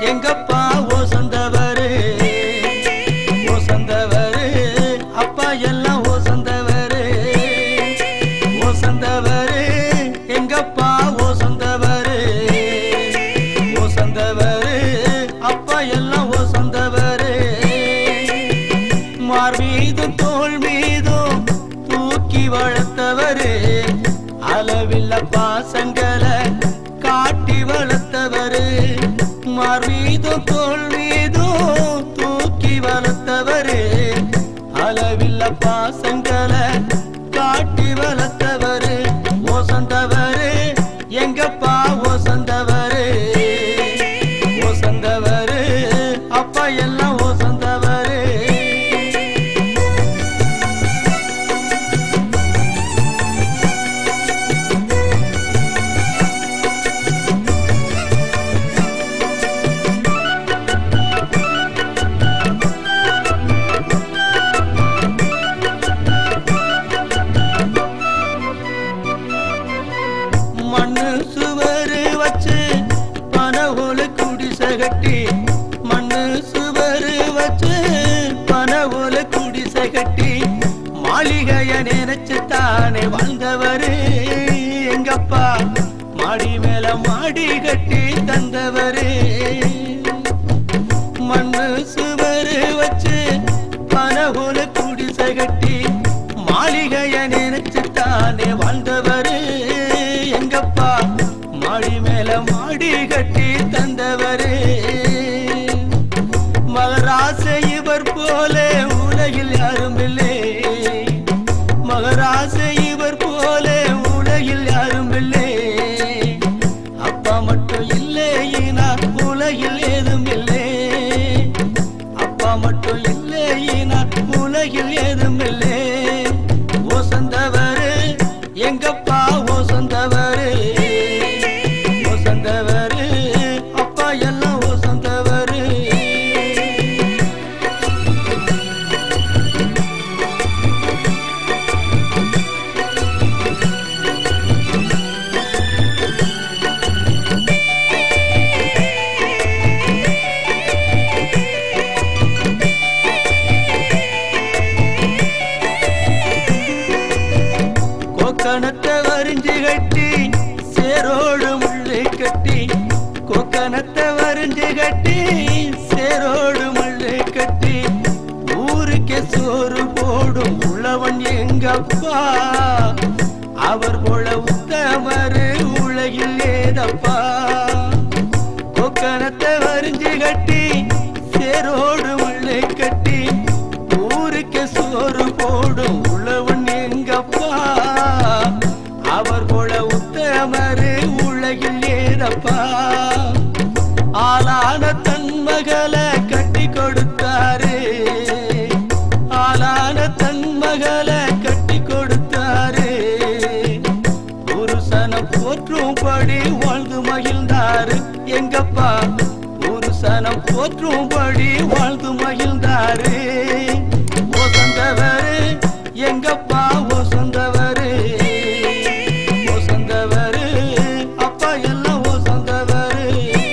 எங்கப்பா ஓசந்தவரு ஓசந்தவரு அப்பா எல்லாம் ஓசந்தவரு ஓசந்தவரு எங்கப்பா ஓசந்தவரு ஓசந்தவரு அப்பா எல்லாம் ஓசந்தவரு மார் மீதும் தோல் மீதும் தூக்கி வளர்த்தவரு அளவில்ல பாசங்களை காட்டி வளர்த்தவரு மார் மீதும் தோல் மீதும் தூக்கி வளர்த்தவரு அளவில்ல பாசங்களை காட்டி வளர்த்தவரு ஓசந்தவரு எங்கப்பா ஓசந்தவரு ஓசந்தவரு அப்பா எல்லாம் ஓசந்தவரு மண்ணு சுவரு வச்சு பனவுல குடிசை கட்டி மண்ணு சுவரு வச்சு பனவுல குடிசை கட்டி மாளிகைய நினைச்சு தானே வாழ்ந்தவரு எங்கப்பா மாடி மேல மாடி கட்டி தந்தவரு மண்ணு சுவரு வச்சு பனவுல குடிசை கட்டி மாளிகைய நினைச்சு தானே வாழ்ந்தவரு எங்கப்பா மாடி மேல மாடி கட்டி தந்தவரு மகராச இவர் போல உலகில் யாரும் இல்லை மகராச இவர் போல உலகில் யாரும் இல்லை அப்பா மட்டும் இல்லையினா உலகில் ஏதும் இல்லை அப்பா மட்டும் இல்லையினா உலகில் ஏதும் இல்லை ஓசந்தவரு எங்கப்பா ஓசந்தவரு ஓசந்தவரு அப்பா எல்லாம் ஓசந்தவரு கொக்கணத்தை வரிஞ்சு கட்டி சேரோடு முள்ளு கட்டி கொக்கணத்தை வரிஞ்சு கட்டி சேரோடு முள்ளு கட்டி ஊருக்கே சோறு போடும் உள்ளவன் எங்கப்பா அவர் போல உத்தமரு உலகில் ஏதப்பா கொக்கணத்தை வரிஞ்சு கட்டி சேரோடு முள்ளு கட்டி ஊருக்கு சோறு போடும் உழவன் எங்கப்பா அவர் போல உத்தமரு உலகில் ஏதப்பா ஆளான தன் மகளை கட்டி கொடுத்தாரு ஆளான தன் மகளை கட்டி கொடுத்தாரு புருஷனை போற்றும்படி வாழ்ந்து மகிழ்ந்தாரு எங்கப்பா புருஷனை போற்றும்படி வாழ்ந்து மகிழ்ந்தாரு ஓசந்தவரு எங்கப்பா ஓசந்தவரு ஓசந்தவரு அப்பா எல்லாம் ஓசந்தவரு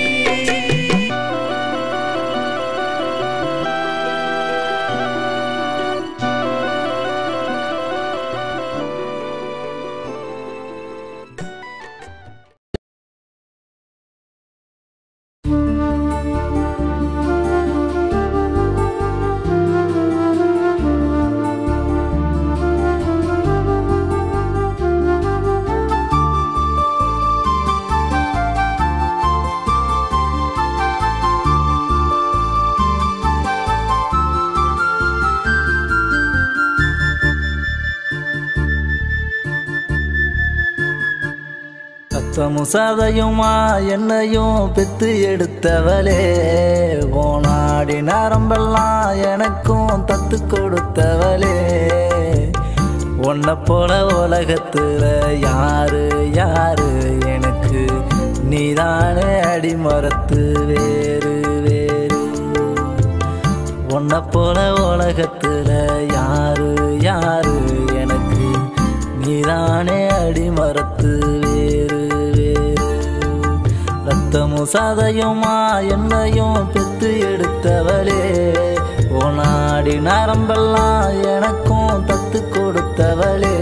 ரத்தமும் சதையுமா என்னையும் பெத்து எடுத்தவளே ஓனாடி நரம்பெல்லாம் எனக்கும் தத்து கொடுத்தவளே உன்னை போல உலகத்துல யாரு யாரு எனக்கு நீதானே அடிமரத்து வேறு வேறு உன்னை போல உலகத்துல யாரு யாரு எனக்கு நீதானே அடிமரத்து வேறு வேறு ரத்தமும் ரத்தமும் சதையுமா என்னையும் பெத்து எடுத்தவளே ஓனாடி நரம்பெல்லாம் எனக்கும் தத்து கொடுத்தவளே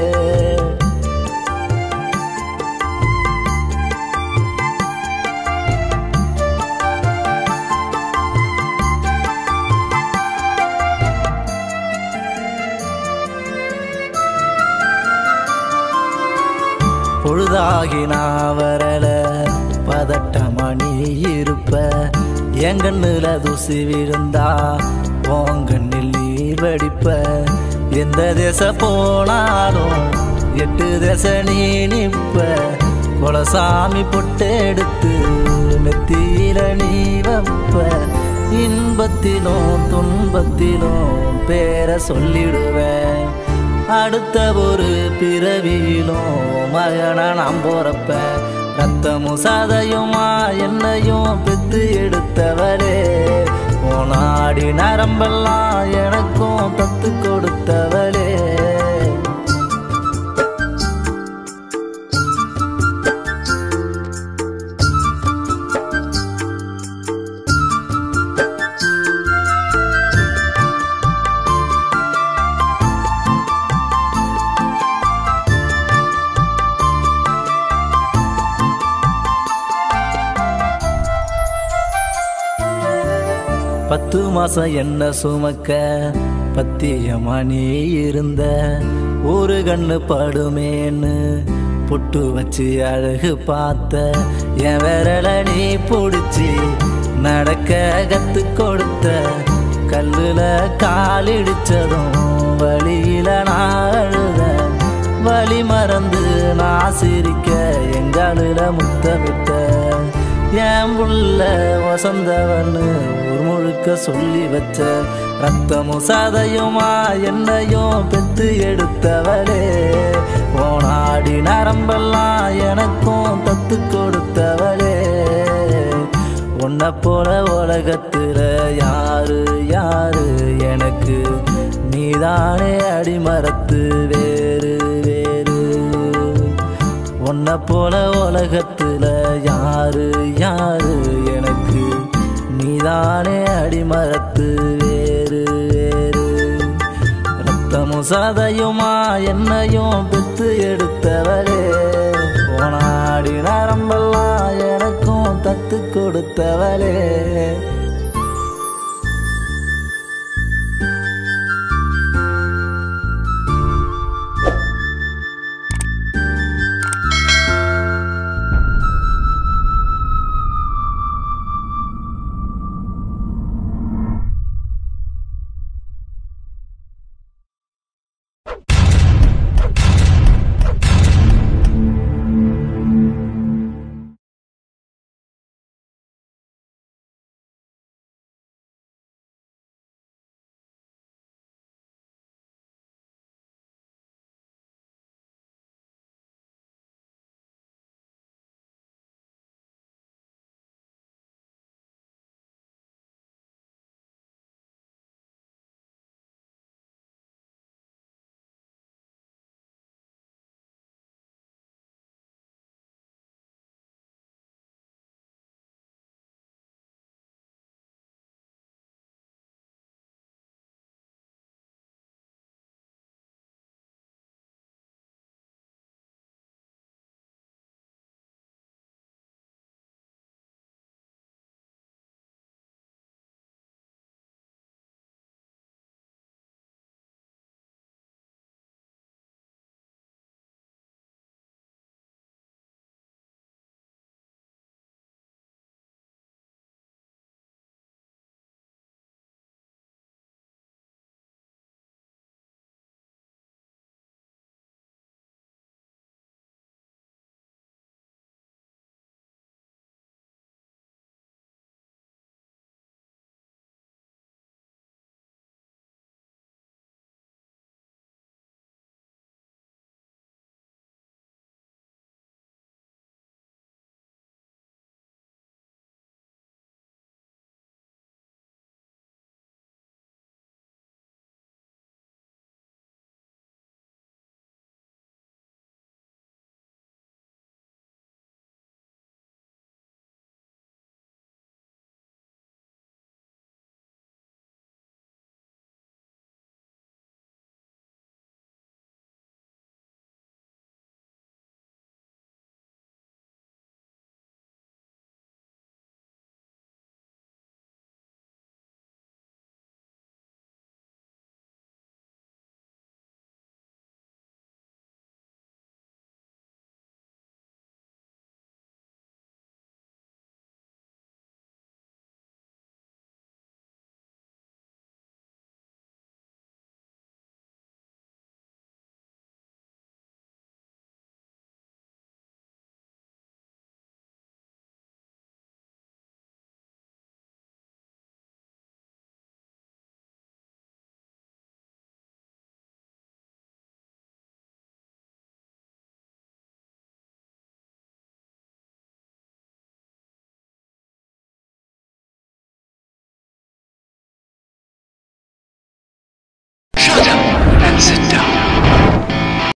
பொழுதாகி நான் வரல பதட்டமா நீ இருப்ப என் கண்ணுல தூசி விழுந்தா உங்கண்ணில் நீர் வடிப்ப எந்த தேச போனாலும் எட்டு தேச நீ நிப்ப குலசாமி பொட்டு எடுத்து நெத்தியில நீ வைப்ப இன்பத்திலும் துன்பத்திலும் பேரை சொல்லிடுவேன் அடுத்த ஒரு பிறவியிலும் மகன நாம் போறப்ப ரத்தமும் சதையுமா என்னையும் பெத்து எடுத்தவரே போனாடி நரம்பெல்லாம் எனக்கும் தத்து கொடுத்தவளே பத்து மாசம் என்ன சுமக்க பத்தியமா நீ இருந்த ஒரு கண்ணு படுமேன்னு புட்டு வச்சு அழகு பார்த்த என் விரல நீ பிடிச்சி நடக்க கத்து கொடுத்த கல்லுல காலிடிச்சதும் வழியில நான் அழுத வழி மறந்து நான் சிரிக்க எங்காலுல முத்தமிட்ட என் புள்ள வசந்தவன்னு ஒரு முழுக்க சொல்லி வச்ச ரத்தமும் சதையுமா என்னையும் பெத்து எடுத்தவளே போனாடி நரம்பெல்லாம் எனக்கும் தத்து கொடுத்தவளே உன்னை போல உலகத்துல யாரு யாரு எனக்கு நீதானே அடிமரத்து வேறு வேறு உன்னை போல உலகத்துல யாரு யாரு எனக்கு நீதானே அடிமரத்து வேறு வேறு ரத்தமும் சதையுமா என்னையும் பெத்து எடுத்தவளே போனாடி நரம்பெல்லாம் எனக்கும் தத்து கொடுத்தவளே